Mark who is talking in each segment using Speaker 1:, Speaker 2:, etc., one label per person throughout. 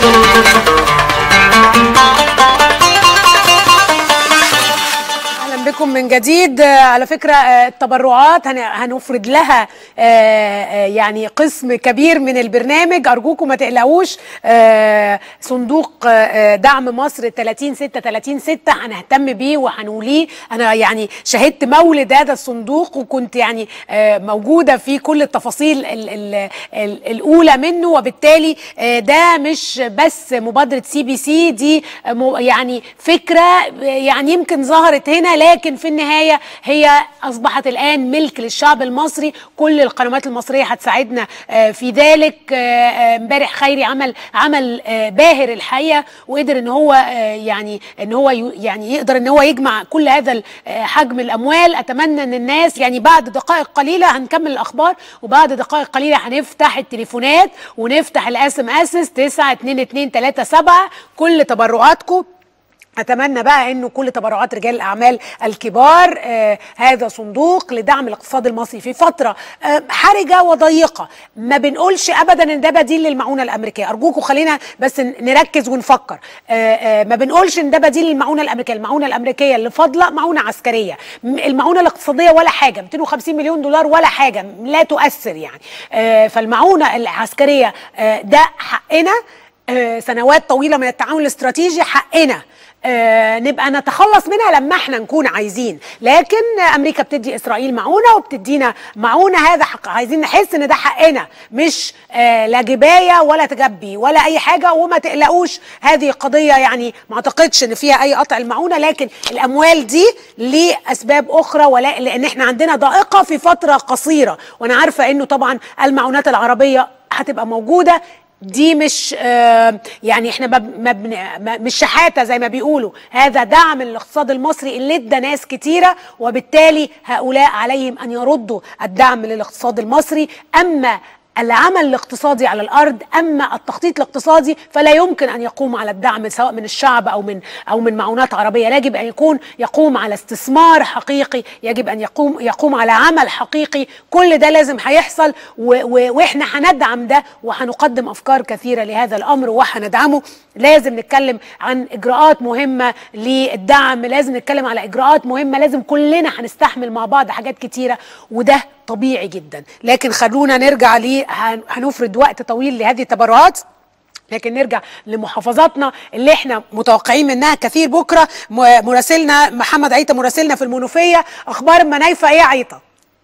Speaker 1: اهلا بكم من جديد آه، على فكره آه، التبرعات هن- هنفرد لها آه، آه، يعني قسم كبير من البرنامج ارجوكم ما تقلقوش آه، صندوق آه، آه، دعم مصر 30 6 30 6 هنهتم بيه وهنوليه انا يعني شهدت مولد هذا الصندوق وكنت يعني آه، موجوده في كل التفاصيل ال- ال- ال- الاولى منه وبالتالي آه، ده مش بس مبادره سي بي سي دي آه، مو- يعني فكره آه، يعني يمكن ظهرت هنا لكن في النهايه هي اصبحت الان ملك للشعب المصري كل القنوات المصريه هتساعدنا آه، في ذلك آه، آه، امبارح خيري عمل عمل آه، باهر الحقيقه وقدر ان هو آه، يعني ان هو ي- يعني يقدر ان هو يجمع كل هذا ال- آه، حجم الاموال اتمنى ان الناس يعني بعد دقائق قليله هنكمل الاخبار وبعد دقائق قليله هنفتح التليفونات ونفتح الاس ام اس 9 2 2 3 7 كل تبرعاتكم اتمنى بقى انه كل تبرعات رجال الاعمال الكبار آه هذا صندوق لدعم الاقتصاد المصري في فتره آه حرجه وضيقه ما بنقولش ابدا ان ده بديل للمعونه الامريكيه ارجوكم خلينا بس ن- نركز ونفكر آه آه ما بنقولش ان ده بديل للمعونه الامريكيه المعونه الامريكيه اللي فاضله معونه عسكريه م- المعونه الاقتصاديه ولا حاجه 250 مليون دولار ولا حاجه لا تؤثر يعني آه فالمعونه العسكريه آه ده حقنا آه، سنوات طويله من التعاون الاستراتيجي حقنا آه نبقى نتخلص منها لما احنا نكون عايزين لكن آه، امريكا بتدي اسرائيل معونه وبتدينا معونه هذا حق عايزين نحس ان ده حقنا مش آه لا جبايه ولا تجبي ولا اي حاجه وما تقلقوش هذه قضيه يعني ما اعتقدش ان فيها اي قطع المعونه لكن الاموال دي لاسباب اخرى ولا لان احنا عندنا ضائقه في فتره قصيره وانا عارفه انه طبعا المعونات العربيه هتبقى موجوده دي مش آه يعني احنا ما ب- ما بن- ما- مش شحاته زي ما بيقولوا هذا دعم للاقتصاد المصري اللي ادى ناس كتيره وبالتالي هؤلاء عليهم ان يردوا الدعم للاقتصاد المصري اما العمل الاقتصادي على الارض اما التخطيط الاقتصادي فلا يمكن ان يقوم على الدعم سواء من الشعب او من او من معونات عربيه يجب ان يكون يقوم على استثمار حقيقي يجب ان يقوم يقوم على عمل حقيقي كل ده لازم هيحصل و- و- واحنا هندعم ده وهنقدم افكار كثيره لهذا الامر وهندعمه لازم نتكلم عن اجراءات مهمه للدعم لازم نتكلم على اجراءات مهمه لازم كلنا هنستحمل مع بعض حاجات كتيره وده طبيعي جدا لكن خلونا نرجع ل هن- هنفرد وقت طويل لهذه التبرعات لكن نرجع لمحافظاتنا اللي احنا متوقعين منها كثير بكره م- مراسلنا محمد عيطه مراسلنا في المنوفيه اخبار المنايفه ايه يا عيطه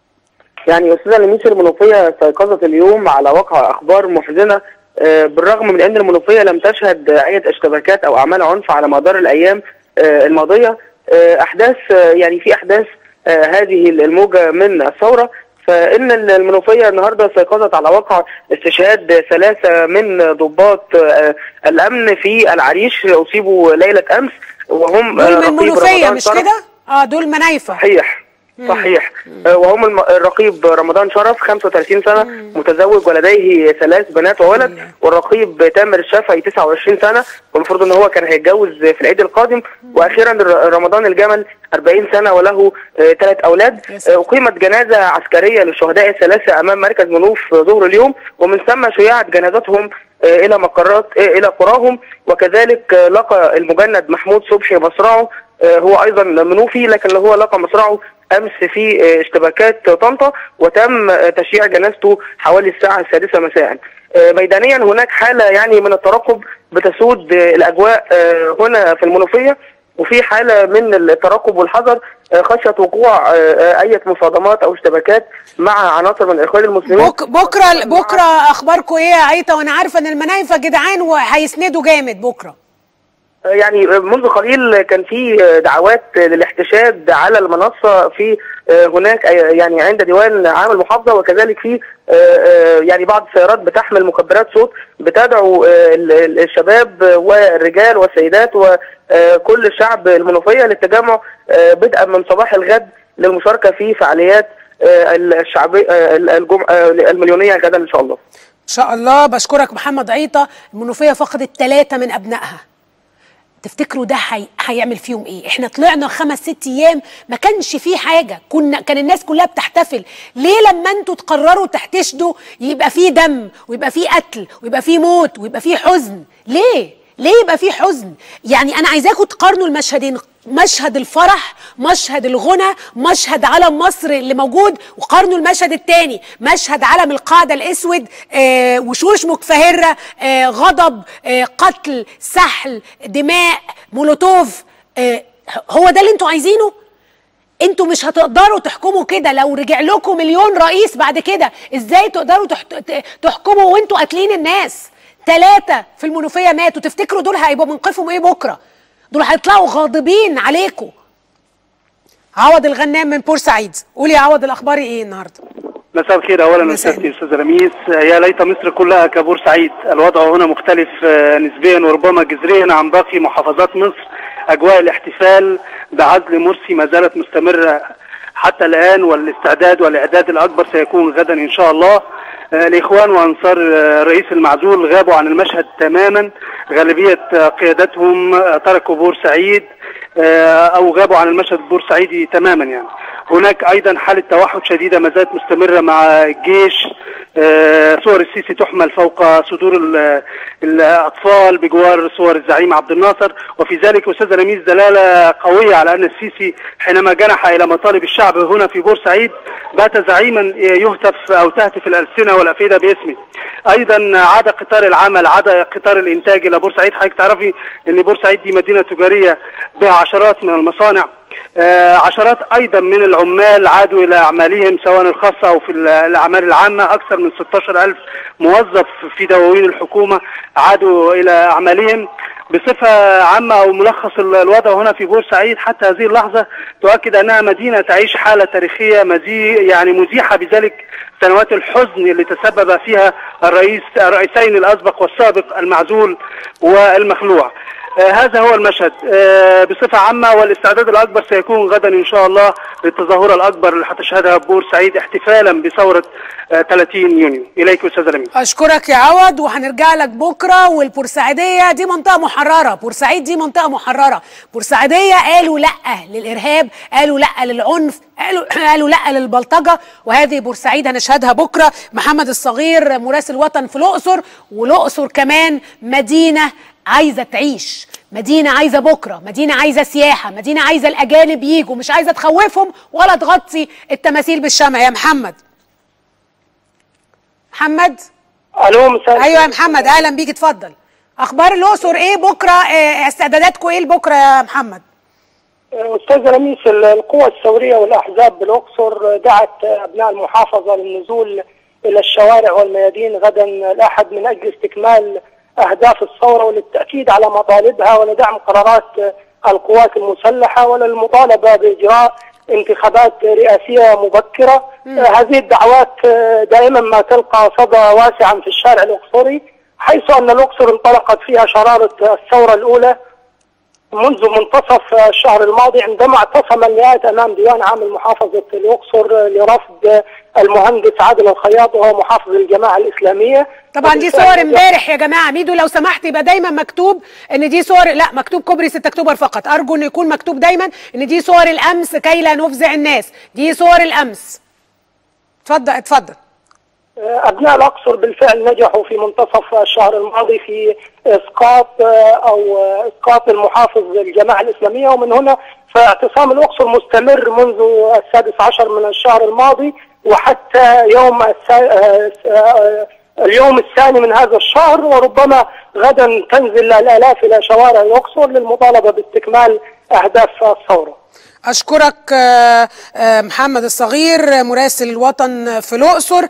Speaker 2: يعني استاذه لميس المنوفيه استيقظت اليوم على واقع اخبار محزنه آه، بالرغم من ان المنوفيه لم تشهد اي اشتباكات او اعمال عنف على مدار الايام آه، الماضيه آه، احداث آه، يعني في احداث آه، هذه الموجه من الثوره فان المنوفيه النهارده استيقظت على واقع استشهاد ثلاثه من ضباط آه، الامن في العريش اصيبوا ليله امس وهم آه،
Speaker 1: دول من
Speaker 2: رقيب
Speaker 1: المنوفيه
Speaker 2: رمضان
Speaker 1: مش
Speaker 2: شرف.
Speaker 1: كده اه دول منايفه
Speaker 2: صحيح صحيح آه، وهم الم- الرقيب رمضان شرف 35 سنة متزوج ولديه ثلاث بنات وولد والرقيب تامر الشافعي 29 سنة والمفروض ان هو كان هيتجوز في العيد القادم واخيرا ر- رمضان الجمل 40 سنة وله ثلاث اولاد
Speaker 1: يس.
Speaker 2: آه، اقيمت جنازة عسكرية للشهداء الثلاثة امام مركز منوف ظهر اليوم ومن ثم شيعت جنازتهم آه، الى مقرات آه، الى قراهم وكذلك آه، لقى المجند محمود صبحي مصرعه آه، هو ايضا منوفي لكن هو لقى مصرعه امس في آه، اشتباكات طنطا وتم آه، تشييع جنازته حوالي الساعه السادسه مساء آه، ميدانيا هناك حاله يعني من الترقب بتسود آه، الاجواء آه، هنا في المنوفيه وفي حاله من الترقب والحذر آه، خشيه وقوع آه، آه، اي مصادمات او اشتباكات مع عناصر من الاخوان المسلمين
Speaker 1: بك بكره بكره اخباركم ايه يا عيطه وانا عارفه ان المنايفه جدعان وهيسندوا جامد بكره
Speaker 2: يعني منذ قليل كان في دعوات للاحتشاد على المنصة في هناك يعني عند ديوان عام المحافظة وكذلك في يعني بعض السيارات بتحمل مخدرات صوت بتدعو الشباب والرجال والسيدات وكل الشعب المنوفية للتجمع بدءا من صباح الغد للمشاركة في فعاليات الشعبية الجمعة المليونية غدا إن شاء الله
Speaker 1: ان شاء الله بشكرك محمد عيطه المنوفيه فقدت ثلاثه من ابنائها تفتكروا ده حي... هيعمل فيهم ايه احنا طلعنا خمس ست ايام ما كانش فيه حاجه كنا كان الناس كلها بتحتفل ليه لما انتوا تقرروا تحتشدوا يبقى فيه دم ويبقى فيه قتل ويبقى فيه موت ويبقى فيه حزن ليه ليه يبقى فيه حزن يعني انا عايزاكم تقارنوا المشهدين مشهد الفرح مشهد الغنى مشهد علم مصر اللي موجود وقارنوا المشهد الثاني مشهد علم القاعده الاسود آه وشوش مكفهره آه غضب آه قتل سحل دماء مولوتوف آه هو ده اللي انتوا عايزينه انتوا مش هتقدروا تحكموا كده لو رجع لكم مليون رئيس بعد كده ازاي تقدروا تحت... تحكموا وانتوا قاتلين الناس ثلاثة في المنوفية ماتوا تفتكروا دول هيبقوا موقفهم ايه بكرة دول هيطلعوا غاضبين عليكم عوض الغنام من بورسعيد قولي يا عوض الاخبار ايه النهارده
Speaker 3: مساء الخير اولا
Speaker 1: مساء
Speaker 3: استاذتي استاذ رميس يا ليت مصر كلها كبورسعيد الوضع هنا مختلف آه، نسبيا وربما جذريا عن باقي محافظات مصر اجواء الاحتفال بعزل مرسي ما زالت مستمره حتى الان والاستعداد والاعداد الاكبر سيكون غدا ان شاء الله آه، الاخوان وانصار آه، الرئيس المعزول غابوا عن المشهد تماما غالبيه آه، قيادتهم آه، تركوا بورسعيد آه، او غابوا عن المشهد البورسعيدي تماما يعني هناك ايضا حاله توحد شديده ما زالت مستمره مع الجيش آه، صور السيسي تحمل فوق صدور ال- الاطفال بجوار صور الزعيم عبد الناصر وفي ذلك استاذ رميز دلاله قويه على ان السيسي حينما جنح الى مطالب الشعب هنا في بورسعيد بات زعيما يهتف او تهتف الالسنه والافئده باسمه ايضا عاد قطار العمل عاد قطار الانتاج الى بورسعيد حضرتك تعرفي ان بورسعيد دي مدينه تجاريه بها عشرات من المصانع آه، عشرات ايضا من العمال عادوا الى اعمالهم سواء الخاصه او في ال- الاعمال العامه اكثر من 16 الف موظف في دواوين الحكومه عادوا الى اعمالهم بصفة عامة أو ملخص ال- الوضع هنا في بورسعيد حتى هذه اللحظة تؤكد أنها مدينة تعيش حالة تاريخية مزي يعني مزيحة بذلك سنوات الحزن اللي تسبب فيها الرئيس الرئيسين الأسبق والسابق المعزول والمخلوع آه، هذا هو المشهد آه، بصفة عامة والاستعداد الأكبر سيكون غدا إن شاء الله للتظاهرة الأكبر اللي هتشهدها بورسعيد احتفالا بثورة آه، 30 يونيو إليك أستاذ رميز
Speaker 1: اشكرك يا عوض وهنرجع لك بكره والبورسعيديه دي منطقه محرره بورسعيد دي منطقه محرره بورسعيديه قالوا لا للارهاب قالوا لا للعنف قالوا قالوا لا للبلطجه وهذه بورسعيد هنشهدها بكره محمد الصغير مراسل وطن في الاقصر والاقصر كمان مدينه عايزه تعيش مدينه عايزه بكره مدينه عايزه سياحه مدينه عايزه الاجانب يجوا مش عايزه تخوفهم ولا تغطي التماثيل بالشمع يا محمد محمد
Speaker 2: الو مساء
Speaker 1: ايوه يا محمد اهلا بيك اتفضل اخبار الاقصر ايه بكره آه، استعداداتكم ايه لبكره يا محمد
Speaker 4: استاذ رميس القوى الثوريه والاحزاب بالاقصر دعت ابناء المحافظه للنزول الى الشوارع والميادين غدا الاحد من اجل استكمال اهداف الثوره وللتاكيد على مطالبها ولدعم قرارات القوات المسلحه وللمطالبه باجراء انتخابات رئاسيه مبكره هذه الدعوات دائما ما تلقى صدى واسعا في الشارع الاقصري حيث ان الاقصر انطلقت فيها شراره الثوره الاولى منذ منتصف الشهر الماضي عندما اعتصم المئات امام ديوان عام محافظه الاقصر لرفض المهندس عادل الخياط وهو محافظ الجماعه الاسلاميه
Speaker 1: طبعا دي
Speaker 4: وبالفعل
Speaker 1: صور امبارح يا جماعه ميدو لو سمحت يبقى دايما مكتوب ان دي صور لا مكتوب كوبري 6 اكتوبر فقط ارجو ان يكون مكتوب دايما ان دي صور الامس كي لا نفزع الناس دي صور الامس اتفضل اتفضل
Speaker 4: ابناء الاقصر بالفعل نجحوا في منتصف الشهر الماضي في اسقاط او اسقاط المحافظ الجماعه الاسلاميه ومن هنا فاعتصام الاقصر مستمر منذ السادس عشر من الشهر الماضي وحتى يوم السا... اليوم الثاني من هذا الشهر وربما غدا تنزل الالاف الى شوارع الاقصر للمطالبه باستكمال اهداف الثوره.
Speaker 1: اشكرك آه، آه، محمد الصغير مراسل الوطن في الاقصر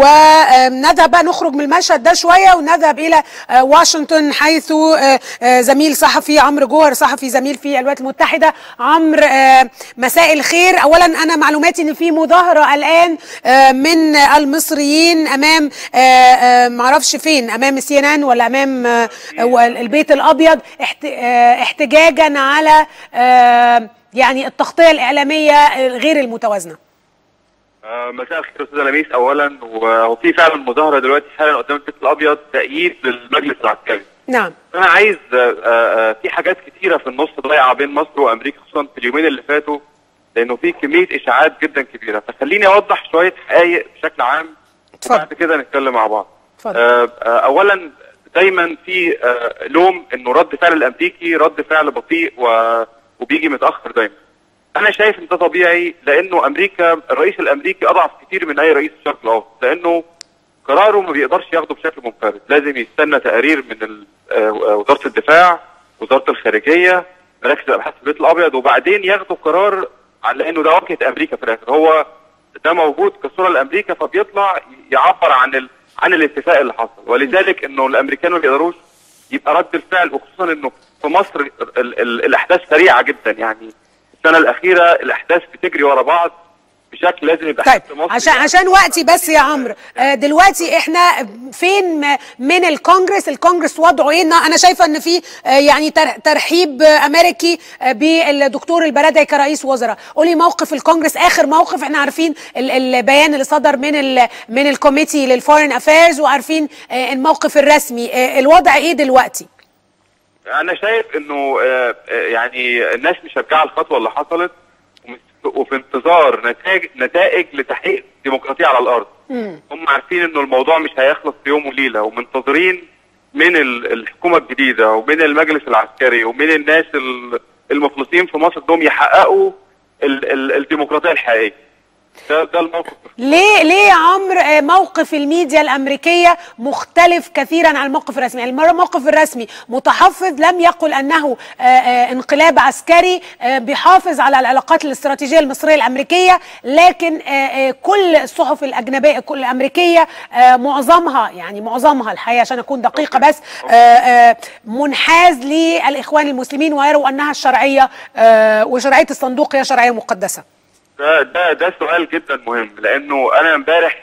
Speaker 1: ونذهب بقى نخرج من المشهد ده شويه ونذهب الى آه، واشنطن حيث آه، آه، زميل صحفي عمرو جوهر صحفي زميل في الولايات المتحده عمرو آه، مساء الخير اولا انا معلوماتي ان في مظاهره الان آه، من المصريين امام آه، آه، معرفش فين امام سي ان ان ولا امام آه، البيت الابيض احت- آه، احتجاجا على آه، يعني التغطيه الاعلاميه غير المتوازنه
Speaker 5: آه، مساء الخير استاذ لميس اولا وهو في فعلا مظاهره دلوقتي حالا قدام البيت الابيض تأييد للمجلس العسكري
Speaker 1: نعم
Speaker 5: انا عايز آه، آه، في حاجات كتيره في النص ضايعه بين مصر وامريكا خصوصا في اليومين اللي فاتوا لانه في كميه اشاعات جدا كبيره فخليني اوضح شويه حقائق بشكل عام
Speaker 1: اتفضل.
Speaker 5: وبعد كده نتكلم مع بعض
Speaker 1: اتفضل.
Speaker 5: آه، آه، اولا دايما في آه، لوم انه رد فعل الامريكي رد فعل بطيء و- وبيجي متاخر دايما انا شايف ان ده طبيعي لانه امريكا الرئيس الامريكي اضعف كتير من اي رئيس في الشرق الاوسط لانه قراره ما بيقدرش ياخده بشكل منفرد لازم يستنى تقارير من ال- آه، وزاره الدفاع وزاره الخارجيه مراكز الابحاث في البيت الابيض وبعدين ياخدوا قرار على لانه ده واجهه امريكا في الاخر هو ده موجود كصوره لامريكا فبيطلع يعبر عن ال... عن الاتفاق اللي حصل ولذلك انه الامريكان ما بيقدروش يبقى رد الفعل وخصوصا انه في مصر ال... ال... الاحداث سريعه جدا يعني السنه الاخيره الاحداث بتجري ورا بعض بشكل لازم يبقى
Speaker 1: طيب
Speaker 5: حد مصري
Speaker 1: عشان عشان وقتي بس يا عمرو آه، دلوقتي احنا فين م- من الكونجرس الكونجرس وضعه ايه انا شايفه ان في آه، يعني تر- ترحيب آه، امريكي آه، بالدكتور البرادعي كرئيس وزراء قولي موقف الكونجرس اخر موقف احنا عارفين ال- البيان اللي صدر من ال من الكوميتي للفورين افيرز وعارفين آه، الموقف الرسمي آه، الوضع ايه دلوقتي
Speaker 5: انا شايف انه آه، آه، يعني الناس مشجعه الخطوه اللي حصلت ومس- وفي انتظار نتائج نتائج لتحقيق الديمقراطيه على الارض هم عارفين انه الموضوع مش هيخلص في يوم وليله ومنتظرين من ال- الحكومه الجديده ومن المجلس العسكري ومن الناس ال- المخلصين في مصر انهم يحققوا ال- ال- الديمقراطيه الحقيقيه ده ده الموقف
Speaker 1: ليه ليه يا عمرو آه، موقف الميديا الامريكيه مختلف كثيرا عن الموقف الرسمي يعني المره الموقف الرسمي متحفظ لم يقل انه آه، آه، انقلاب عسكري آه، بيحافظ على العلاقات الاستراتيجيه المصريه الامريكيه لكن آه، آه، كل الصحف الاجنبيه كل الامريكيه آه، معظمها يعني معظمها الحقيقه عشان اكون دقيقه بس آه، آه، منحاز للاخوان المسلمين ويروا انها الشرعيه آه، وشرعيه الصندوق هي شرعيه مقدسه
Speaker 5: ده ده ده سؤال جدا مهم لانه انا امبارح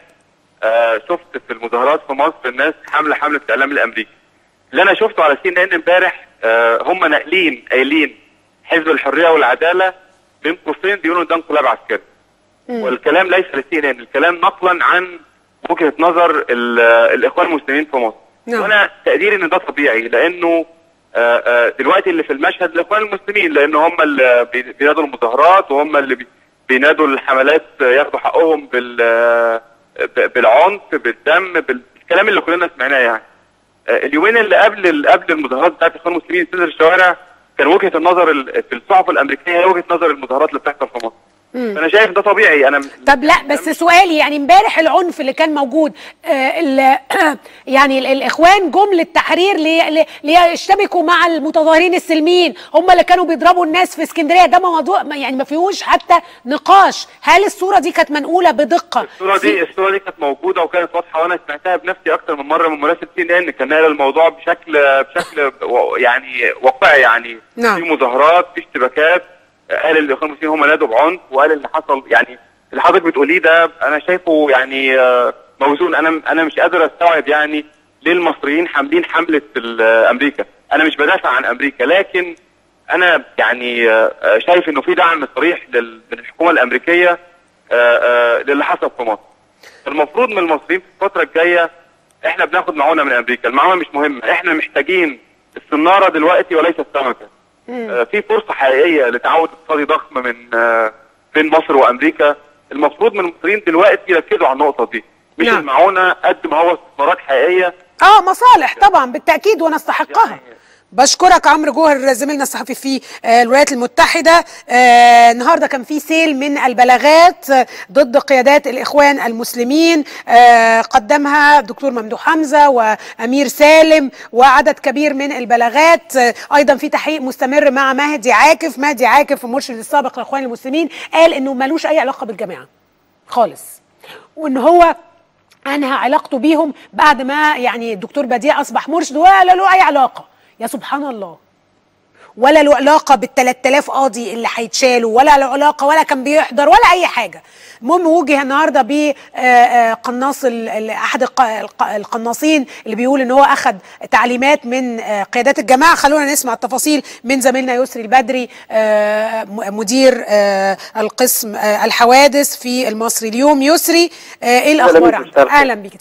Speaker 5: آه شفت في المظاهرات في مصر الناس حامله حمله الاعلام الامريكي اللي انا شفته على سي ان ان امبارح آه هم ناقلين قايلين حزب الحريه والعداله بين قوسين بيقولوا ده انقلاب عسكري والكلام ليس للسي ان ان الكلام نقلا عن وجهه نظر ال- الاخوان المسلمين في مصر
Speaker 1: نعم.
Speaker 5: وانا تقديري ان ده طبيعي لانه آه، آه، دلوقتي اللي في المشهد الاخوان المسلمين لان هم اللي بي- بينادوا المظاهرات وهم اللي بي- بينادوا الحملات آه، ياخدوا حقهم بال آه، ب- بالعنف بالدم بالكلام اللي كلنا سمعناه يعني آه، اليومين اللي قبل ال- قبل المظاهرات بتاعت الاخوان المسلمين تنزل الشوارع كان وجهه النظر ال- في الصحف الامريكيه هي وجهه نظر المظاهرات اللي بتحصل في مصر فانا شايف ده طبيعي انا
Speaker 1: طب لا بس سؤالي يعني امبارح العنف اللي كان موجود آه ال- يعني ال- الاخوان جم للتحرير لي- لي- ليشتبكوا مع المتظاهرين السلميين هم اللي كانوا بيضربوا الناس في اسكندريه ده موضوع ما- يعني ما فيهوش حتى نقاش هل الصوره دي كانت منقوله بدقه
Speaker 5: الصوره دي الصوره دي كانت موجوده وكانت واضحه وانا سمعتها بنفسي اكتر من مره من مراسل سي ان ان كان ناقل الموضوع بشكل بشكل و- يعني واقعي يعني
Speaker 1: نعم.
Speaker 5: في مظاهرات في اشتباكات قال الاخوان المسلمين هم نادوا بعنف وقال اللي حصل يعني اللي حضرتك بتقوليه ده انا شايفه يعني آه، موزون انا انا مش قادر استوعب يعني ليه المصريين حاملين حمله ال- امريكا انا مش بدافع عن امريكا لكن انا يعني آه، آه، شايف انه في دعم صريح لل- من الحكومه الامريكيه آه، آه، للي حصل في مصر المفروض من المصريين في الفتره الجايه احنا بناخد معونه من امريكا المعونه مش مهمه احنا محتاجين السناره دلوقتي وليس السمكه آه، في فرصه حقيقيه لتعاون اقتصادي ضخم من آه، بين مصر وامريكا المفروض من المصريين دلوقتي يركزوا على النقطه دي مش
Speaker 1: نعم.
Speaker 5: المعونه قد ما هو استثمارات حقيقيه
Speaker 1: اه مصالح طبعا بالتاكيد ونستحقها بشكرك عمرو جوهر زميلنا الصحفي في آه، الولايات المتحدة آه، النهاردة كان في سيل من البلاغات آه، ضد قيادات الإخوان المسلمين آه، قدمها دكتور ممدوح حمزة وأمير سالم وعدد كبير من البلاغات آه، أيضا في تحقيق مستمر مع مهدي عاكف مهدي عاكف المرشد السابق للإخوان المسلمين قال إنه ملوش أي علاقة بالجماعة خالص وإن هو انهى علاقته بيهم بعد ما يعني الدكتور بديع اصبح مرشد ولا له اي علاقه يا سبحان الله ولا له علاقه بال 3000 قاضي اللي هيتشالوا ولا له علاقه ولا كان بيحضر ولا اي حاجه المهم وجه النهارده بقناص احد الق- الق- القناصين اللي بيقول ان هو اخذ تعليمات من آه، قيادات الجماعه خلونا نسمع التفاصيل من زميلنا يسري البدري آه، م- مدير آه، القسم آه، الحوادث في المصري اليوم يسري آه، ايه الاخبار
Speaker 6: بيك،
Speaker 1: عندك
Speaker 6: مساء الخير.
Speaker 1: اهلا بيك اتفضل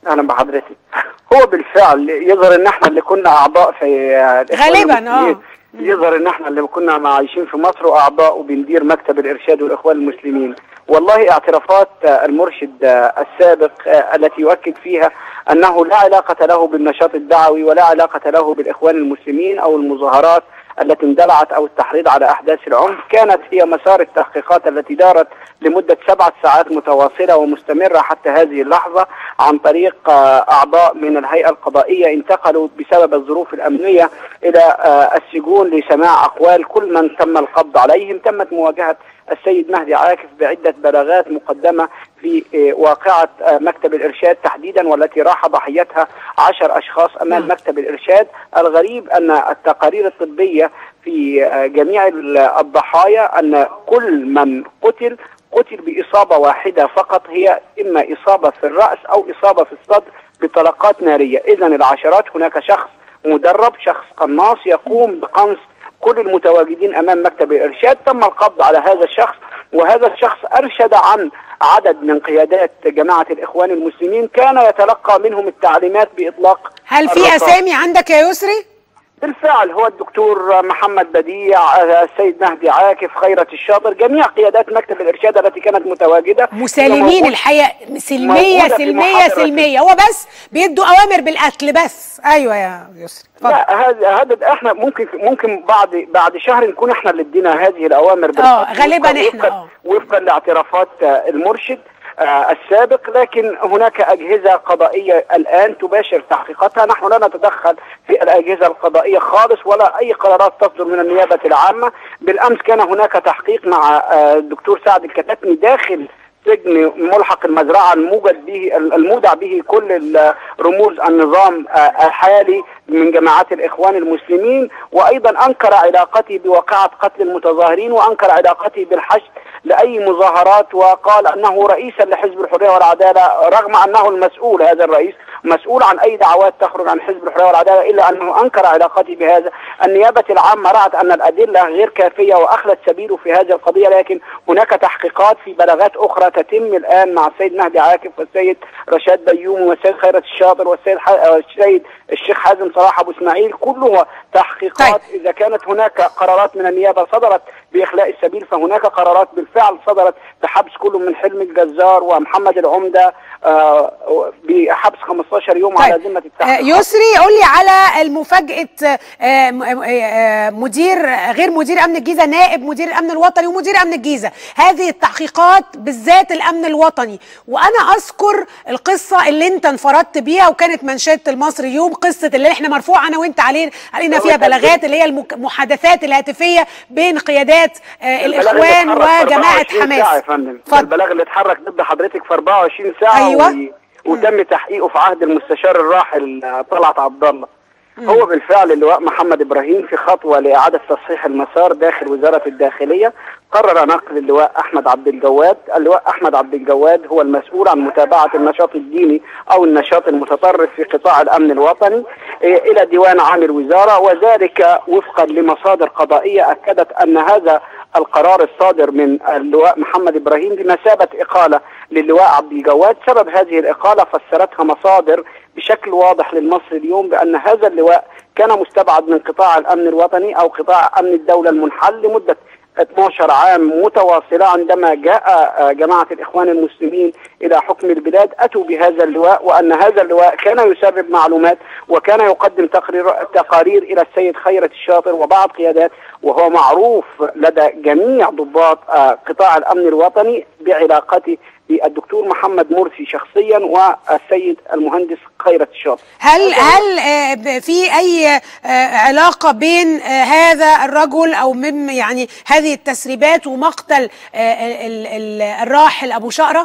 Speaker 6: اهلا بحضرتك هو بالفعل يظهر ان احنا اللي كنا اعضاء في الإخوان
Speaker 1: غالباً،
Speaker 6: المسلمين.
Speaker 1: آه.
Speaker 6: يظهر ان احنا اللي كنا عايشين في مصر واعضاء وبندير مكتب الارشاد والاخوان المسلمين والله اعترافات آه، المرشد آه، السابق آه، التي يؤكد فيها انه لا علاقه له بالنشاط الدعوي ولا علاقه له بالاخوان المسلمين او المظاهرات التي اندلعت او التحريض على احداث العنف كانت هي مسار التحقيقات التي دارت لمده سبعه ساعات متواصله ومستمره حتى هذه اللحظه عن طريق آه، اعضاء من الهيئه القضائيه انتقلوا بسبب الظروف الامنيه الى آه، السجون لسماع اقوال كل من تم القبض عليهم تمت مواجهه السيد مهدي عاكف بعده بلاغات مقدمه في آه، واقعه آه، مكتب الارشاد تحديدا والتي راح ضحيتها عشر اشخاص امام مكتب الارشاد الغريب ان التقارير الطبيه في آه، جميع ال- الضحايا ان كل من قتل قتل بإصابة واحدة فقط هي إما إصابة في الرأس أو إصابة في الصدر بطلقات نارية إذا العشرات هناك شخص مدرب شخص قناص يقوم بقنص كل المتواجدين أمام مكتب الإرشاد تم القبض على هذا الشخص وهذا الشخص أرشد عن عدد من قيادات جماعة الإخوان المسلمين كان يتلقى منهم التعليمات بإطلاق
Speaker 1: هل في
Speaker 6: الرصاص.
Speaker 1: اسامي عندك يا يسري
Speaker 6: بالفعل هو الدكتور محمد بديع آه، السيد مهدي عاكف خيرة الشاطر جميع قيادات مكتب الإرشاد التي كانت متواجدة
Speaker 1: مسالمين
Speaker 6: موجودة-
Speaker 1: الحقيقه سلميه
Speaker 6: موجودة في
Speaker 1: سلميه
Speaker 6: محاضرة.
Speaker 1: سلميه هو بس بيدوا اوامر بالقتل بس ايوه يا يسري اتفضل
Speaker 6: لا هذا هذا احنا ممكن ممكن بعد بعد شهر نكون احنا اللي ادينا هذه الاوامر بالقتل
Speaker 1: غالباً
Speaker 6: وفقاً-
Speaker 1: إحنا،
Speaker 6: وفقاً-
Speaker 1: آه.
Speaker 6: وفقا لاعترافات آه، المرشد آه، السابق لكن هناك اجهزه قضائيه الان تباشر تحقيقاتها نحن لا نتدخل في الاجهزه القضائيه خالص ولا اي قرارات تصدر من النيابه العامه بالامس كان هناك تحقيق مع آه، الدكتور سعد الكتاتني داخل سجن ملحق المزرعة الموجد به المودع به كل ال- رموز النظام آه، الحالي من جماعات الإخوان المسلمين وأيضا أنكر علاقتي بواقعة قتل المتظاهرين وأنكر علاقتي بالحشد لأي مظاهرات وقال أنه رئيسا لحزب الحرية والعدالة رغم أنه المسؤول هذا الرئيس مسؤول عن أي دعوات تخرج عن حزب الحرية والعدالة إلا أنه أنكر علاقتي بهذا النيابة العامة رأت أن الأدلة غير كافية وأخلت سبيله في هذه القضية لكن هناك تحقيقات في بلاغات أخرى تتم الآن مع السيد مهدي عاكف والسيد رشاد بيوم والسيد خيرت الشاطر والسيد ح... السيد الشيخ حازم صلاح أبو إسماعيل كلها تحقيقات
Speaker 1: طيب.
Speaker 6: إذا كانت هناك قرارات من النيابة صدرت بإخلاء السبيل فهناك قرارات بالفعل صدرت بحبس كل من حلم الجزار ومحمد العمدة آه، بحبس 15 يوم على
Speaker 1: طيب
Speaker 6: ذمة
Speaker 1: آه،
Speaker 6: التحقيقات
Speaker 1: يسري قول لي على المفاجاه آه، م- آه، مدير غير مدير امن الجيزه نائب مدير الامن الوطني ومدير امن الجيزه هذه التحقيقات بالذات الامن الوطني وانا اذكر القصه اللي انت انفردت بيها وكانت منشاه المصري اليوم قصه اللي احنا مرفوع انا وانت علينا علينا فيها بلاغات اللي هي المك- المحادثات الهاتفيه بين قيادات آه،
Speaker 6: البلاغ اللي
Speaker 1: الاخوان
Speaker 6: اتحرك في
Speaker 1: وجماعه
Speaker 6: 24 ساعة يا
Speaker 1: حماس
Speaker 6: فندم
Speaker 1: اتفضل.
Speaker 6: البلاغ اللي اتحرك ضد حضرتك في 24 ساعة
Speaker 1: أيوة.
Speaker 6: و... وتم تحقيقه في عهد المستشار الراحل آه، طلعت عبد الله هو بالفعل اللواء محمد ابراهيم في خطوه لاعاده تصحيح المسار داخل وزاره الداخليه قرر نقل اللواء احمد عبد الجواد، اللواء احمد عبد الجواد هو المسؤول عن متابعه النشاط الديني او النشاط المتطرف في قطاع الامن الوطني إيه، الى ديوان عام الوزاره وذلك وفقا لمصادر قضائيه اكدت ان هذا القرار الصادر من اللواء محمد ابراهيم بمثابه اقاله للواء عبد الجواد، سبب هذه الاقاله فسرتها مصادر بشكل واضح للمصري اليوم بان هذا اللواء كان مستبعد من قطاع الامن الوطني او قطاع امن الدوله المنحل لمده 12 عام متواصله عندما جاء آه، جماعه الاخوان المسلمين الى حكم البلاد اتوا بهذا اللواء وان هذا اللواء كان يسرب معلومات وكان يقدم تقرير تقارير الى السيد خيرت الشاطر وبعض قيادات وهو معروف لدى جميع ضباط آه، قطاع الامن الوطني بعلاقته بالدكتور محمد مرسي شخصيا والسيد المهندس خيرت الشاطر
Speaker 1: هل هل آه، ب- في اي آه، علاقه بين آه، هذا الرجل او من يعني هذه التسريبات ومقتل آه، ال- ال- الراحل ابو شقره؟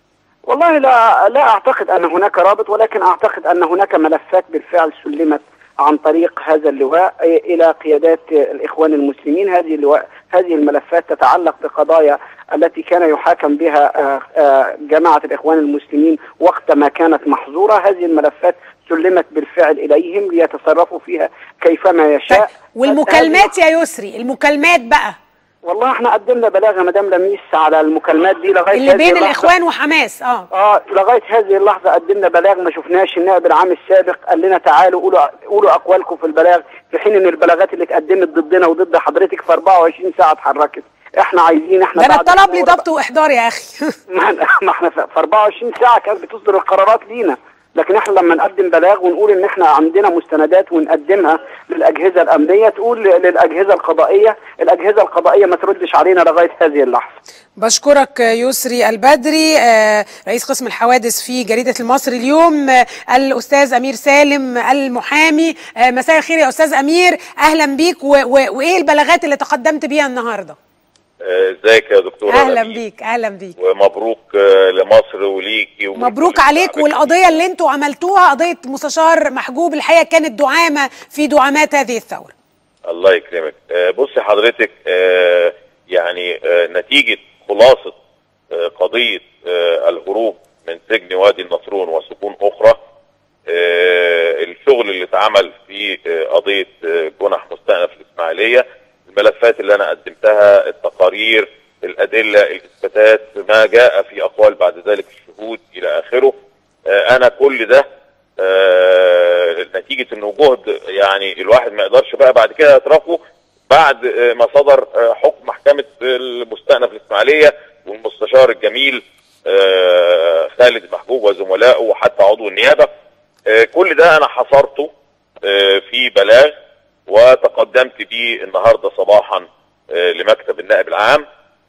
Speaker 6: والله لا لا اعتقد ان هناك رابط ولكن اعتقد ان هناك ملفات بالفعل سلمت عن طريق هذا اللواء الى قيادات الاخوان المسلمين هذه اللواء هذه الملفات تتعلق بقضايا التي كان يحاكم بها آه، آه، جماعه الاخوان المسلمين وقت ما كانت محظوره هذه الملفات سلمت بالفعل اليهم ليتصرفوا فيها كيفما
Speaker 1: طيب
Speaker 6: يشاء
Speaker 1: والمكالمات يا يسري المكالمات بقى
Speaker 6: والله احنا قدمنا بلاغ يا مدام لميس على المكالمات دي لغايه
Speaker 1: اللي
Speaker 6: هذه
Speaker 1: بين
Speaker 6: اللحظة-
Speaker 1: الاخوان وحماس اه
Speaker 6: اه لغايه هذه اللحظه قدمنا بلاغ ما شفناش النائب العام السابق قال لنا تعالوا قولوا قولوا اقوالكم في البلاغ في حين ان البلاغات اللي اتقدمت ضدنا وضد حضرتك في 24 ساعه اتحركت احنا عايزين احنا
Speaker 1: ده انا
Speaker 6: بعد
Speaker 1: اتطلب لي
Speaker 6: الثورة
Speaker 1: ضبط واحضار يا اخي
Speaker 6: ما ما احنا في 24 ساعه كانت بتصدر القرارات لينا لكن احنا لما نقدم بلاغ ونقول ان احنا عندنا مستندات ونقدمها للاجهزه الامنيه تقول للاجهزه القضائيه الاجهزه القضائيه ما تردش علينا لغايه هذه اللحظه
Speaker 1: بشكرك يسري البدري آه، رئيس قسم الحوادث في جريدة المصري اليوم آه، الأستاذ أمير سالم المحامي آه، مساء الخير يا أستاذ أمير أهلا بيك و- و- وإيه البلاغات اللي تقدمت بيها النهاردة
Speaker 7: آه، ازيك يا دكتورة
Speaker 1: أهلا
Speaker 7: نبيل؟
Speaker 1: بيك أهلا بيك
Speaker 7: ومبروك آه، لمصر وليكي ولكل
Speaker 1: مبروك عليك
Speaker 7: شعبك.
Speaker 1: والقضية اللي انتوا عملتوها قضية مستشار محجوب الحقيقة كانت دعامة في دعامات هذه الثورة
Speaker 7: الله يكرمك آه، بصي حضرتك آه، يعني آه، نتيجة خلاصة آه، قضية آه، الهروب من سجن وادي النصرون وسجون أخرى آه، الشغل اللي اتعمل في آه، قضية آه، جنح مستأنف الإسماعيلية الملفات اللي أنا قدمتها التقارير الأدلة الإثباتات ما جاء في أقوال بعد ذلك الشهود إلى آخره آه، أنا كل ده آه، نتيجة انه جهد يعني الواحد ما يقدرش بقى بعد كده يتركه بعد آه، ما صدر آه، حكم محكمة المستأنف الإسماعيلية والمستشار الجميل آه، خالد محجوب وزملائه وحتى عضو النيابة آه، كل ده أنا حصرته آه، في بلاغ وتقدمت به النهاردة صباحا آه، لمكتب النائب العام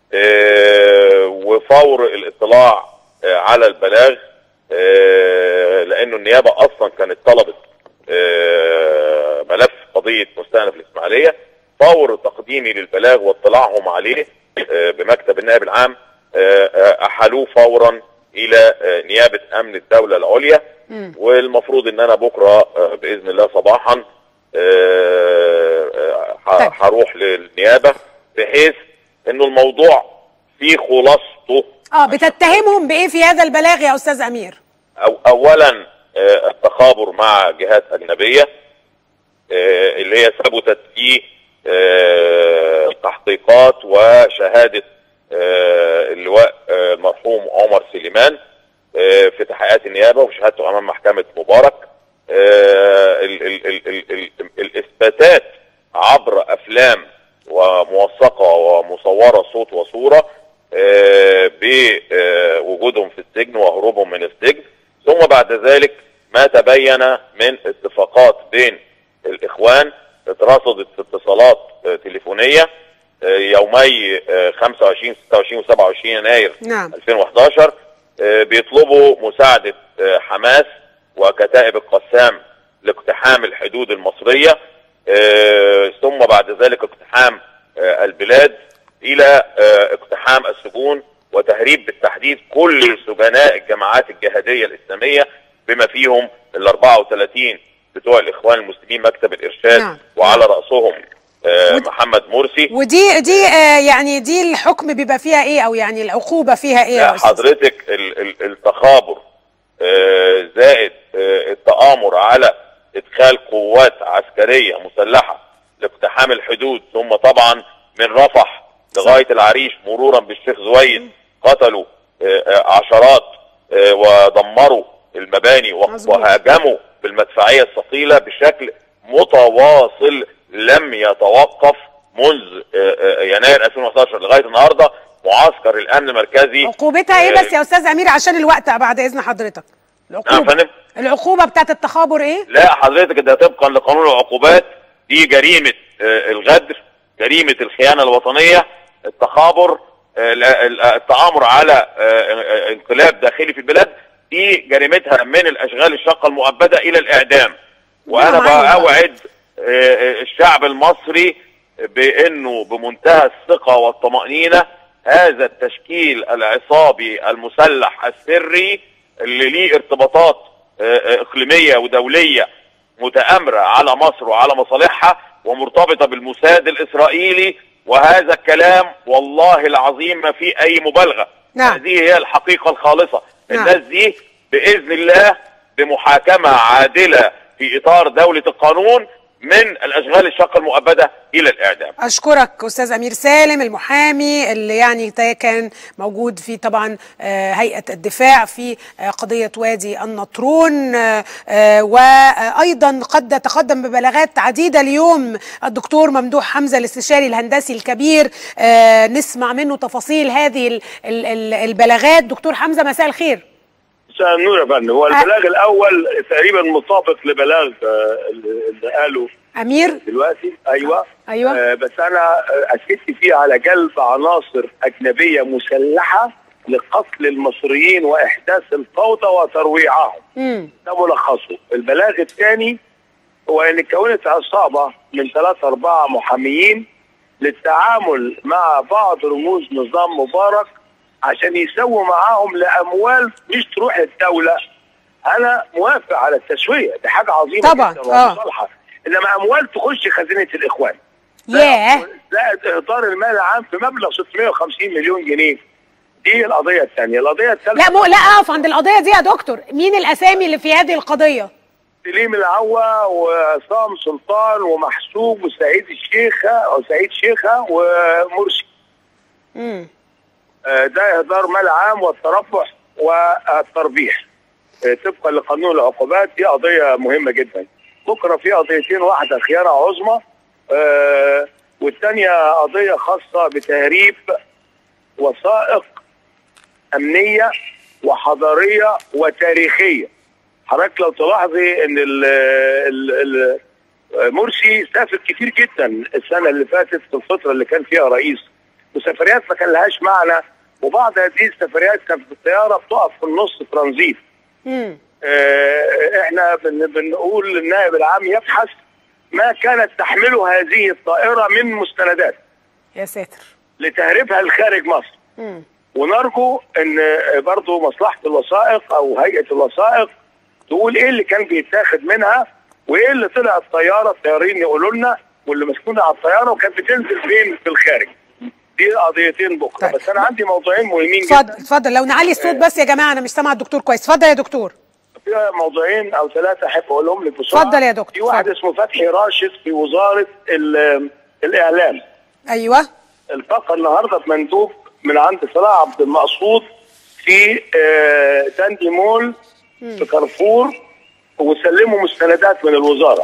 Speaker 7: آه، وفور الاطلاع آه، على البلاغ آه، لانه النيابه اصلا كانت طلبت آه، ملف قضيه مستأنف الاسماعيليه فور تقديمي للبلاغ واطلاعهم عليه آه، بمكتب النائب العام آه، آه، احالوه فورا الى آه، نيابه امن الدوله العليا والمفروض ان انا بكره آه، باذن الله صباحا آه، آه، ه-
Speaker 1: طيب.
Speaker 7: هروح للنيابه بحيث انه الموضوع في خلاصته
Speaker 1: اه بتتهمهم بإيه في هذا البلاغ يا أستاذ أمير
Speaker 7: أو اولا آه، التخابر مع جهات اجنبيه آه، اللي هي ثبتت في آه، التحقيقات وشهاده آه، اللواء آه، المرحوم عمر سليمان آه، في تحقيقات النيابه وشهادته امام محكمه مبارك آه، ال- ال- ال- ال- ال- الاثباتات عبر افلام وموثقه ومصوره صوت وصوره آه، بوجودهم في السجن وهروبهم من السجن ثم بعد ذلك ما تبين من اتفاقات بين الاخوان اترصدت في اتصالات آه، تليفونيه آه، يومي آه، 25 26 و27 يناير
Speaker 1: نعم.
Speaker 7: 2011 آه، بيطلبوا مساعده آه، حماس وكتائب القسام لاقتحام الحدود المصريه آه، ثم بعد ذلك اقتحام آه، البلاد الى آه، اقتحام السجون وتهريب بالتحديد كل سجناء الجماعات الجهاديه الاسلاميه بما فيهم ال 34 بتوع الاخوان المسلمين مكتب الارشاد
Speaker 1: نعم.
Speaker 7: وعلى راسهم آه،
Speaker 1: ود-
Speaker 7: محمد مرسي
Speaker 1: ودي دي آه يعني دي الحكم بيبقى فيها ايه او يعني العقوبه فيها ايه يا
Speaker 7: لا
Speaker 1: استاذ
Speaker 7: حضرتك ال- ال- التخابر آه، زائد آه، التآمر على ادخال قوات عسكريه مسلحه لاقتحام الحدود ثم طبعا من رفح لغايه العريش مرورا بالشيخ زويد قتلوا آه، آه، عشرات آه، ودمروا المباني و-
Speaker 1: مظبوط.
Speaker 7: وهاجموا بالمدفعيه الثقيله بشكل متواصل لم يتوقف منذ آه، آه، يناير 2011 لغايه النهارده معسكر الامن المركزي
Speaker 1: عقوبتها ايه
Speaker 7: آه،
Speaker 1: بس يا استاذ امير عشان الوقت بعد اذن حضرتك
Speaker 7: نعم
Speaker 1: العقوبه
Speaker 7: فندم
Speaker 1: العقوبه بتاعت التخابر ايه
Speaker 7: لا حضرتك ده طبقا لقانون العقوبات دي جريمه آه، الغدر جريمه الخيانه الوطنيه التخابر آه، ال- ال- التآمر على آه، آه، انقلاب داخلي في البلاد دي جريمتها من الاشغال الشاقه المؤبده الى الاعدام وانا
Speaker 1: نعم، أيوة.
Speaker 7: بأوعد آه، آه، الشعب المصري بانه بمنتهى الثقه والطمانينه هذا التشكيل العصابي المسلح السري اللي ليه ارتباطات آه، آه، اقليميه ودوليه متآمره على مصر وعلى مصالحها ومرتبطه بالموساد الاسرائيلي وهذا الكلام والله العظيم ما فيه اي مبالغه
Speaker 1: نعم.
Speaker 7: هذه هي الحقيقه الخالصه
Speaker 1: نعم.
Speaker 7: الناس دي باذن الله بمحاكمه عادله في اطار دوله القانون من الاشغال الشاقه المؤبده الى الاعدام
Speaker 1: اشكرك استاذ امير سالم المحامي اللي يعني تا- كان موجود في طبعا آه، هيئه الدفاع في آه، قضيه وادي النطرون آه، آه، وايضا قد تقدم ببلاغات عديده اليوم الدكتور ممدوح حمزه الاستشاري الهندسي الكبير آه، نسمع منه تفاصيل هذه ال- ال- ال- البلاغات دكتور حمزه مساء الخير
Speaker 8: مساء النور يا فندم هو البلاغ الاول تقريبا مطابق لبلاغ آه، اللي قاله
Speaker 1: امير
Speaker 8: دلوقتي ايوه
Speaker 1: أيوة.
Speaker 8: آه بس انا آه، اكدت فيه على جلب عناصر اجنبيه مسلحه لقتل المصريين واحداث الفوضى وترويعهم
Speaker 1: امم
Speaker 8: ده ملخصه البلاغ الثاني هو ان كونت عصابه من ثلاثة أربعة محاميين للتعامل مع بعض رموز نظام مبارك عشان يسووا معاهم لأموال مش تروح الدولة أنا موافق على التسوية دي حاجة عظيمة
Speaker 1: طبعاً،
Speaker 8: جدا
Speaker 1: آه.
Speaker 8: ومصالحة إنما أموال تخش خزينة الإخوان
Speaker 1: ياه
Speaker 8: زائد إهدار المال العام في مبلغ 650 مليون جنيه دي القضية الثانية القضية الثالثة
Speaker 1: لا مو لا اقف عند القضيه دي يا دكتور مين الاسامي اللي في هذه القضيه
Speaker 8: سليم العوا وعصام سلطان ومحسوب وسعيد الشيخة أو سعيد شيخة ومرسي
Speaker 1: امم
Speaker 8: آه، ده إهدار مال عام والتربح والتربيح آه، طبقا لقانون العقوبات دي قضية مهمة جدا بكرة في قضيتين واحدة خيانة عظمى آه، والثانية قضية خاصة بتهريب وثائق أمنية وحضارية وتاريخية حضرتك لو تلاحظي ان ال ال ال مرسي سافر كتير جدا السنه اللي فاتت في الفتره اللي كان فيها رئيس وسفريات ما كان لهاش معنى وبعض هذه السفريات كانت في الطياره بتقف في النص ترانزيت
Speaker 1: امم
Speaker 8: آه، احنا بن بنقول للنائب العام يبحث ما كانت تحمله هذه الطائره من مستندات
Speaker 1: يا ساتر
Speaker 8: لتهريبها لخارج مصر
Speaker 1: امم
Speaker 8: ونرجو ان برضو مصلحه الوثائق او هيئه الوثائق تقول ايه اللي كان بيتاخد منها وايه اللي طلع الطياره الطيارين يقولوا لنا واللي مسكونا على الطياره وكانت بتنزل فين في الخارج دي قضيتين بكره
Speaker 1: طيب.
Speaker 8: بس انا عندي موضوعين مهمين
Speaker 1: اتفضل
Speaker 8: جدا
Speaker 1: اتفضل لو نعلي الصوت بس يا جماعه انا مش سامعه الدكتور كويس اتفضل يا دكتور
Speaker 8: في موضوعين او ثلاثه احب اقولهم لك بسرعه
Speaker 1: اتفضل يا دكتور،
Speaker 8: في واحد
Speaker 1: اتفضل.
Speaker 8: اسمه فتحي راشد في وزاره ال- الاعلام
Speaker 1: ايوه
Speaker 8: التقى النهارده بمندوب من عند صلاح عبد المقصود في آه، داندي مول في كارفور وسلموا مستندات من الوزاره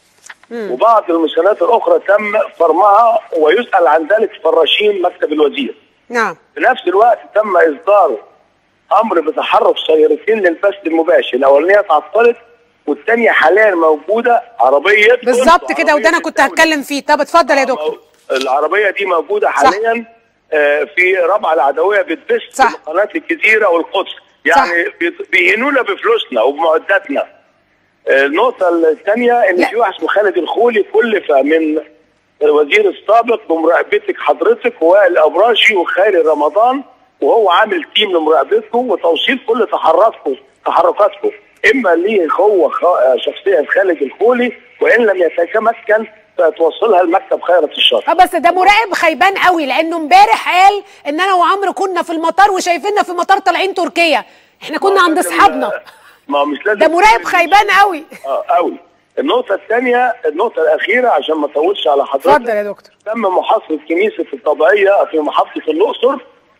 Speaker 8: وبعض المستندات الاخرى تم فرمها ويسال عن ذلك فراشين مكتب الوزير
Speaker 1: نعم
Speaker 8: في نفس الوقت تم اصدار امر بتحرك سيارتين للبث المباشر الاولانيه اتعطلت والثانيه حاليا موجوده عربيه
Speaker 1: بالظبط كده وده انا
Speaker 8: عربية
Speaker 1: كنت
Speaker 8: الدولة.
Speaker 1: هتكلم فيه طب اتفضل يا دكتور
Speaker 8: العربيه دي موجوده حاليا آه، في رابعه العدويه بتبث
Speaker 1: صح.
Speaker 8: في قناه الجزيره والقدس يعني بيت- بيهنونا بفلوسنا وبمعداتنا آه، النقطه الثانيه ان
Speaker 1: لا.
Speaker 8: في واحد اسمه خالد الخولي كلف من الوزير السابق بمراقبتك حضرتك وائل الابراشي وخيري رمضان وهو عامل تيم لمراقبتكم وتوصيل كل تحركاتكم تحركاتكم اما ليه هو خ- شخصيا خالد الخولي وان لم يتمكن فتوصلها لمكتب خيرة الشر
Speaker 1: اه بس ده مراقب خيبان قوي لانه امبارح قال ان انا وعمرو كنا في المطار وشايفيننا في المطار طالعين تركيا احنا كنا عند اصحابنا
Speaker 8: ما هو مش لازم
Speaker 1: ده مراقب خيبان قوي
Speaker 8: اه قوي النقطة الثانية النقطة الأخيرة عشان ما أطولش على حضرتك
Speaker 1: اتفضل يا دكتور
Speaker 8: تم محاصرة كنيسة الطبيعية في محافظة الأقصر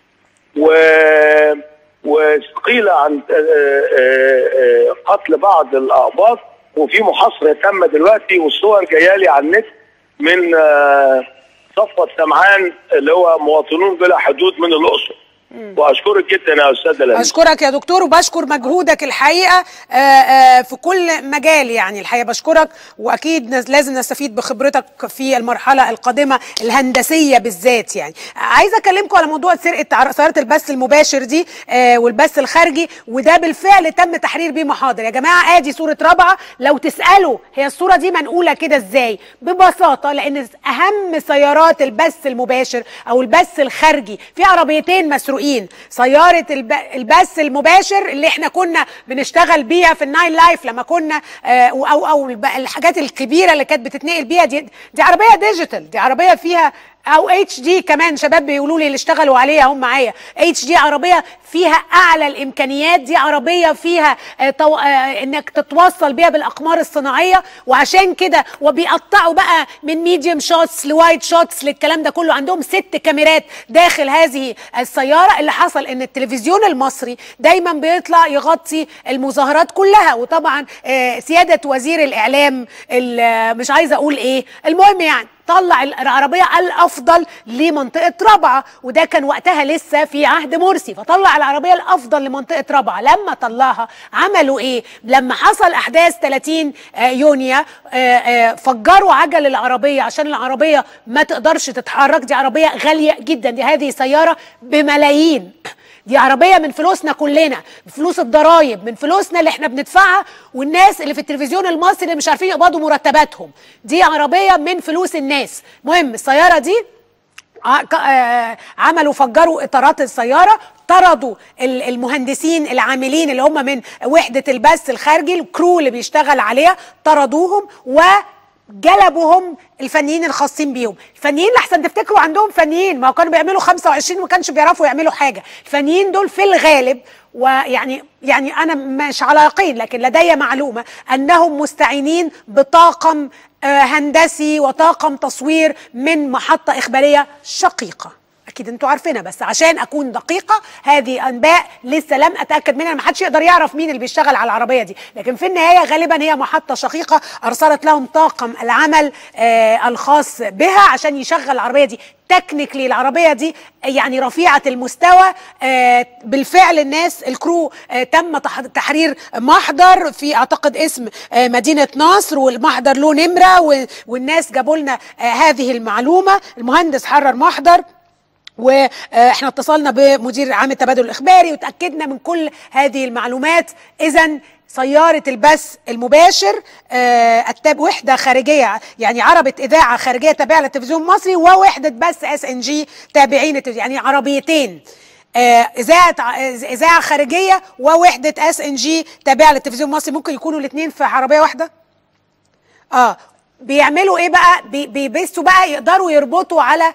Speaker 8: و وقيل عن آه، آه، آه، قتل بعض الأقباط وفي محاصرة تم دلوقتي والصور جاية لي على النت من آه، صفوة سمعان اللي هو مواطنون بلا حدود من الأقصر وأشكرك جدا يا أستاذ لميس
Speaker 1: اشكرك يا دكتور وبشكر مجهودك الحقيقه آه، آه، في كل مجال يعني الحقيقه بشكرك واكيد نز- لازم نستفيد بخبرتك في المرحله القادمه الهندسيه بالذات يعني عايزه اكلمكم على موضوع سرقه عر- سياره البث المباشر دي آه، والبث الخارجي وده بالفعل تم تحرير بيه محاضر يا جماعه ادي صوره رابعه لو تسالوا هي الصوره دي منقوله كده ازاي ببساطه لان اهم سيارات البث المباشر او البث الخارجي في عربيتين مسروقين سياره الب... البث المباشر اللي احنا كنا بنشتغل بيها في الناين لايف لما كنا آه، او او الب- الحاجات الكبيره اللي كانت بتتنقل بيها دي دي عربيه ديجيتال دي عربيه فيها او اتش دي كمان شباب بيقولوا لي اللي اشتغلوا عليها هم معايا اتش دي عربيه فيها اعلى الامكانيات دي عربيه فيها آه تو... آه انك تتوصل بيها بالاقمار الصناعيه وعشان كده وبيقطعوا بقى من ميديوم شوتس لوايد شوتس للكلام ده كله عندهم ست كاميرات داخل هذه السياره اللي حصل ان التلفزيون المصري دايما بيطلع يغطي المظاهرات كلها وطبعا آه سياده وزير الاعلام مش عايزه اقول ايه المهم يعني طلع العربية الأفضل لمنطقة رابعة وده كان وقتها لسه في عهد مرسي فطلع العربية الأفضل لمنطقة رابعة لما طلعها عملوا إيه لما حصل أحداث 30 يونيو فجروا عجل العربية عشان العربية ما تقدرش تتحرك دي عربية غالية جدا دي هذه سيارة بملايين دي عربيه من فلوسنا كلنا من فلوس الضرايب من فلوسنا اللي احنا بندفعها والناس اللي في التلفزيون المصري اللي مش عارفين يقبضوا مرتباتهم دي عربيه من فلوس الناس مهم السياره دي عملوا فجروا اطارات السياره طردوا المهندسين العاملين اللي هم من وحده البث الخارجي الكرو اللي بيشتغل عليها طردوهم و جلبوا الفنيين الخاصين بيهم الفنيين لحسن تفتكروا عندهم فنيين ما كانوا بيعملوا 25 وما كانش بيعرفوا يعملوا حاجه الفنيين دول في الغالب ويعني يعني انا مش على يقين لكن لدي معلومه انهم مستعينين بطاقم هندسي وطاقم تصوير من محطه اخباريه شقيقه اكيد انتوا عارفينها بس عشان اكون دقيقه هذه انباء لسه لم اتاكد منها ما حدش يقدر يعرف مين اللي بيشتغل على العربيه دي لكن في النهايه غالبا هي محطه شقيقه ارسلت لهم طاقم العمل آه الخاص بها عشان يشغل العربيه دي تكنيكلي العربيه دي يعني رفيعه المستوى آه بالفعل الناس الكرو آه تم تحرير محضر في اعتقد اسم آه مدينه نصر والمحضر له نمره والناس جابوا لنا آه هذه المعلومه المهندس حرر محضر واحنا اتصلنا بمدير عام التبادل الاخباري وتاكدنا من كل هذه المعلومات اذا سيارة البث المباشر التاب وحدة خارجية يعني عربة إذاعة خارجية تابعة للتلفزيون المصري ووحدة بث اس ان جي تابعين يعني عربيتين إذاعة إذاعة خارجية ووحدة اس ان جي تابعة للتلفزيون المصري ممكن يكونوا الاثنين في عربية واحدة؟ اه بيعملوا ايه بقى؟ بيبثوا بقى يقدروا يربطوا على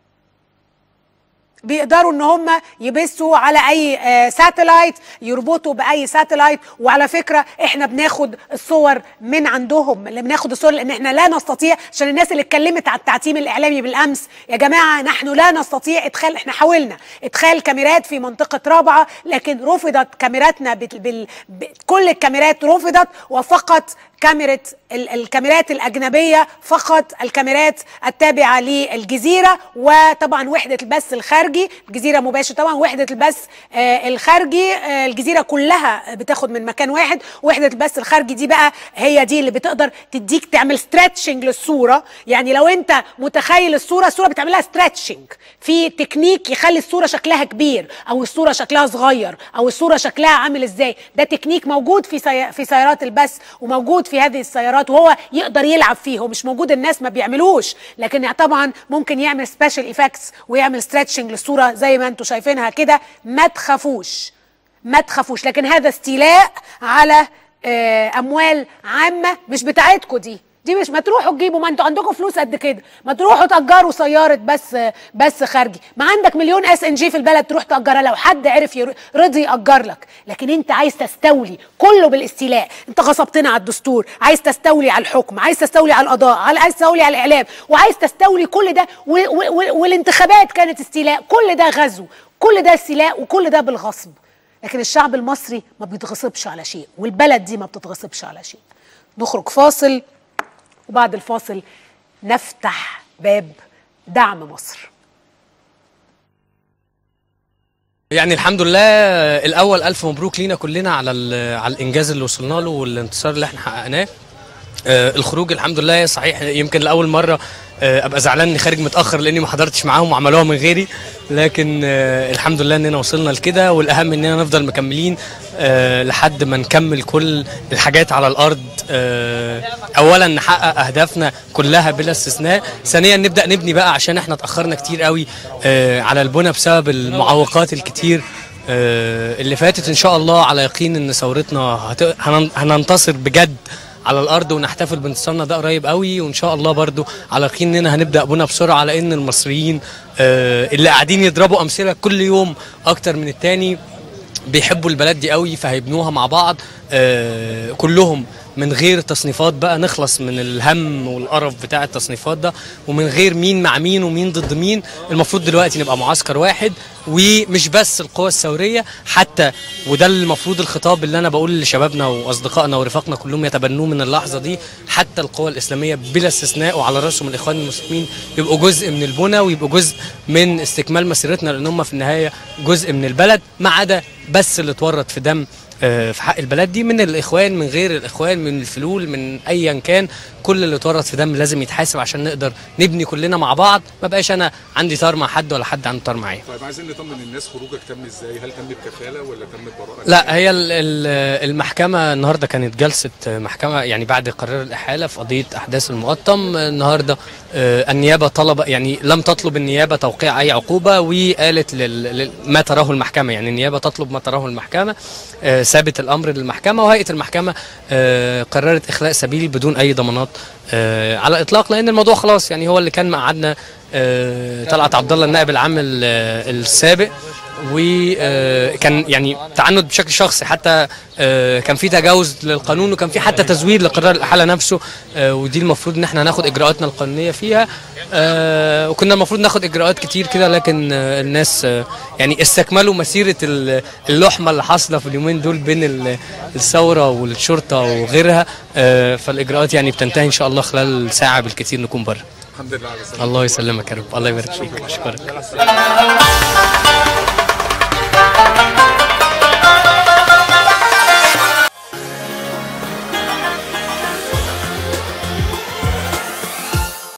Speaker 1: بيقدروا ان هم يبثوا على اي آه ساتلايت يربطوا باي ساتلايت وعلى فكره احنا بناخد الصور من عندهم اللي بناخد الصور لان احنا لا نستطيع عشان الناس اللي اتكلمت على التعتيم الاعلامي بالامس يا جماعه نحن لا نستطيع ادخال احنا حاولنا ادخال كاميرات في منطقه رابعه لكن رفضت كاميراتنا بال... بال... ب... كل الكاميرات رفضت وفقط كاميرا الكاميرات الأجنبية فقط الكاميرات التابعة للجزيرة وطبعا وحدة البث الخارجي الجزيرة مباشر طبعا وحدة البث آه الخارجي آه الجزيرة كلها بتاخد من مكان واحد وحدة البث الخارجي دي بقى هي دي اللي بتقدر تديك تعمل ستريتشنج للصورة يعني لو انت متخيل الصورة الصورة بتعملها ستريتشنج في تكنيك يخلي الصورة شكلها كبير او الصورة شكلها صغير او الصورة شكلها عامل ازاي ده تكنيك موجود في سي... في سيارات البث وموجود في هذه السيارات وهو يقدر يلعب فيه هو مش موجود الناس ما بيعملوش لكن طبعا ممكن يعمل سبيشال ايفكتس ويعمل ستريتشنج للصوره زي ما انتم شايفينها كده ما تخافوش ما تخافوش لكن هذا استيلاء على اموال عامه مش بتاعتكم دي دي مش ما تروحوا تجيبوا ما انتوا عندكم فلوس قد كده ما تروحوا تاجروا سياره بس بس خارجي ما عندك مليون اس ان جي في البلد تروح تاجرها لو حد عرف رضي ياجر لك لكن انت عايز تستولي كله بالاستيلاء انت غصبتنا على الدستور عايز تستولي على الحكم عايز تستولي على القضاء عايز تستولي على الاعلام وعايز تستولي كل ده والانتخابات كانت استيلاء كل ده غزو كل ده استيلاء وكل ده بالغصب لكن الشعب المصري ما بيتغصبش على شيء والبلد دي ما بتتغصبش على شيء نخرج فاصل وبعد الفاصل نفتح باب دعم مصر
Speaker 9: يعني الحمد لله الاول الف مبروك لينا كلنا على على الانجاز اللي وصلنا له والانتصار اللي احنا حققناه آه الخروج الحمد لله صحيح يمكن لاول مره آه ابقى زعلان اني خارج متاخر لاني ما حضرتش معاهم وعملوها من غيري لكن آه الحمد لله اننا وصلنا لكده والاهم اننا نفضل مكملين آه لحد ما نكمل كل الحاجات على الارض آه اولا نحقق اهدافنا كلها بلا استثناء ثانيا نبدا نبني بقى عشان احنا اتاخرنا كتير قوي آه على البنى بسبب المعوقات الكتير آه اللي فاتت ان شاء الله على يقين ان ثورتنا هننتصر بجد على الارض ونحتفل بانتصارنا ده قريب قوي وان شاء الله برضو على يقين اننا هنبدا بنا بسرعه لان المصريين آه، اللي قاعدين يضربوا امثله كل يوم اكتر من التاني بيحبوا البلد دي قوي فهيبنوها مع بعض آه، كلهم من غير تصنيفات بقى نخلص من الهم والقرف بتاع التصنيفات ده ومن غير مين مع مين ومين ضد مين المفروض دلوقتي نبقى معسكر واحد ومش بس القوى الثوريه حتى وده المفروض الخطاب اللي انا بقول لشبابنا واصدقائنا ورفاقنا كلهم يتبنوه من اللحظه دي حتى القوى الاسلاميه بلا استثناء وعلى راسهم الاخوان المسلمين يبقوا جزء من البنى ويبقوا جزء من استكمال مسيرتنا لان هم في النهايه جزء من البلد ما عدا بس اللي اتورط في دم آه، في حق البلد دي من الاخوان من غير الاخوان من الفلول من ايا كان كل اللي اتورط في دم لازم يتحاسب عشان نقدر نبني كلنا مع بعض ما بقاش انا عندي طار مع حد ولا حد عنده طار معايا
Speaker 10: طيب عايزين نطمن الناس خروجك تم ازاي؟ هل تم بكفاله ولا تم ببراءه؟
Speaker 9: لا هي ال- ال- المحكمة النهاردة كانت جلسة محكمة يعني بعد قرار الإحالة في قضية أحداث المقطم النهاردة آه، النيابة طلب يعني لم تطلب النيابة توقيع أي عقوبة وقالت لل- لل- ما تراه المحكمة يعني النيابة تطلب ما تراه المحكمة آه، ثابت الأمر للمحكمة وهيئة المحكمة آه، قررت إخلاء سبيل بدون أي ضمانات آه، على الإطلاق لأن الموضوع خلاص يعني هو اللي كان مقعدنا آه، طلعت عبد الله النائب العام ال- السابق وكان يعني تعنت بشكل شخصي حتى آه، كان في تجاوز للقانون وكان في حتى تزوير لقرار الاحاله نفسه آه، ودي المفروض ان احنا ناخد اجراءاتنا القانونيه فيها آه، وكنا المفروض ناخد اجراءات كتير كده لكن آه، الناس آه، يعني استكملوا مسيره ال- اللحمه اللي حاصله في اليومين دول بين ال- الثوره والشرطه وغيرها آه، فالاجراءات يعني بتنتهي ان شاء الله خلال ساعه بالكثير نكون بره
Speaker 10: الحمد لله على السلامه
Speaker 9: الله يسلمك يا رب الله يبارك فيك اشكرك